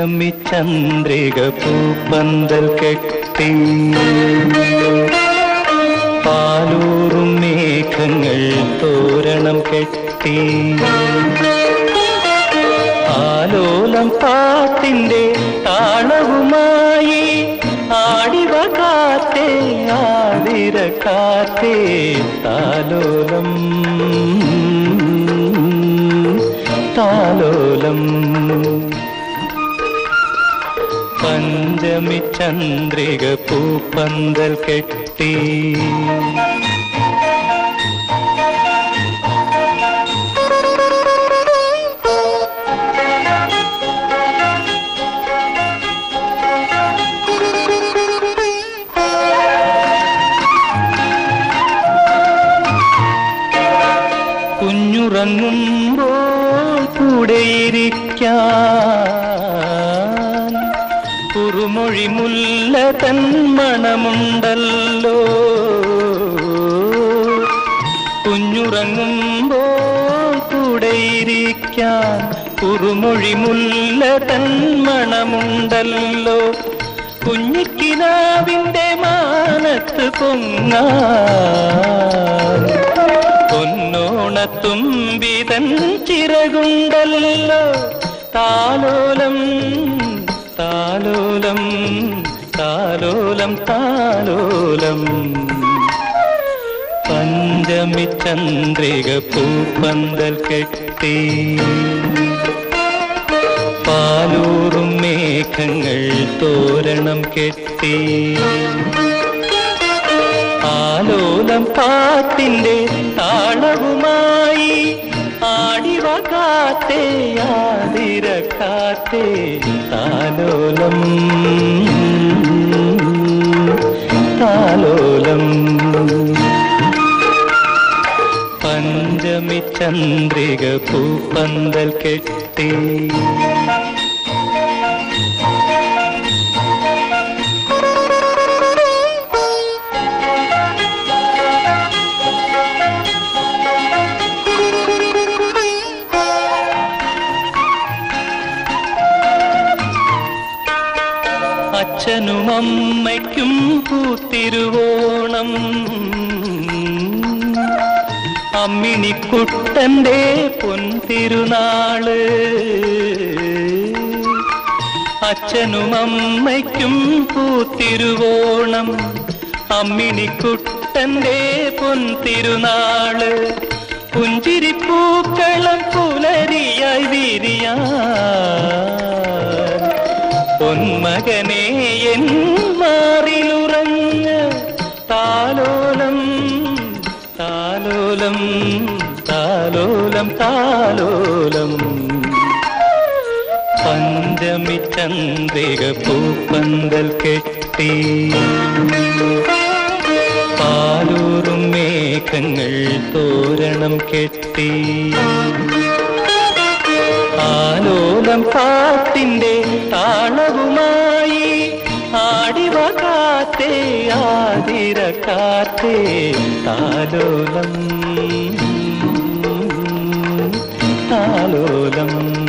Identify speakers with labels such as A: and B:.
A: പഞ്ചമി ചന്ദ്രിക പൂപ്പന്തൽ കെട്ടി പാലൂറും മേഘങ്ങൾ തോരണം കെട്ടി ആലോലം പാട്ടിന്റെ താളവുമായി ആടിവ കാറ്റേ ആതിര കാറ്റേ താലോലം താലോലം പഞ്ചമി ചന്ദ്രിക പൂപ്പന്തൽ കെട്ടി കുഞ്ഞുറങ്ങുമ്പോൾ കൂടെയിരിക്കാൻ കുറുമൊഴി മുല്ല തൻ മണമുണ്ടല്ലോ കുഞ്ഞുറങ്ങുമ്പോൾ കൂടെയിരിക്കാൻ കുറുമൊഴി മുല്ല തൻ മണമുണ്ടല്ലോ കുഞ്ഞിക്കിനാവിന്റെ മാനത്ത് പൊങ്ങാൻ പൊന്നോണത്തുമ്പിതൻ ചിറകുണ്ടല്ലോ താലോലം താലോലം താലോലം താലോലം പഞ്ചമി ചന്ദ്രിക പൂപ്പന്തൽ കെട്ടി പാലൂറും മേഘങ്ങൾ തോരണം കെട്ടി ആലോലം പാട്ടിന്റെ താളവുമായി ആടിവ കാത്തേ ആതിര കാത്തേ താലോലം താലോലം പഞ്ചമി ചന്ദ്രിക പൂപ്പന്തൽ കെട്ടി അച്ഛനും അമ്മയ്ക്കും പൂത്തിരുവോണം അമ്മിണിക്കുട്ടന്റെ പൊൻതിരുനാള് അച്ഛനും അമ്മയ്ക്കും പൂത്തിരുവോണം അമ്മിണിക്കുട്ടന്റെ പൊൻതിരുനാള് പുഞ്ചിരിപ്പൂക്കളം പുലരിയായി വിരിയാൻ പൊന്മകനെ എൻ മാറിലുറഞ്ഞ് താലോലം താലോലം താലോലം താലോലം പഞ്ചമി ചന്ദ്രിക പൂപ്പന്തൽ കെട്ടി പാലൂറും മേഘങ്ങൾ തോരണം കെട്ടി ആലോലം പാട്ടിന്റെ താളവുമായി ആടിവ കാത്തേ ആതിര കാത്തേ താലോലം താലോലം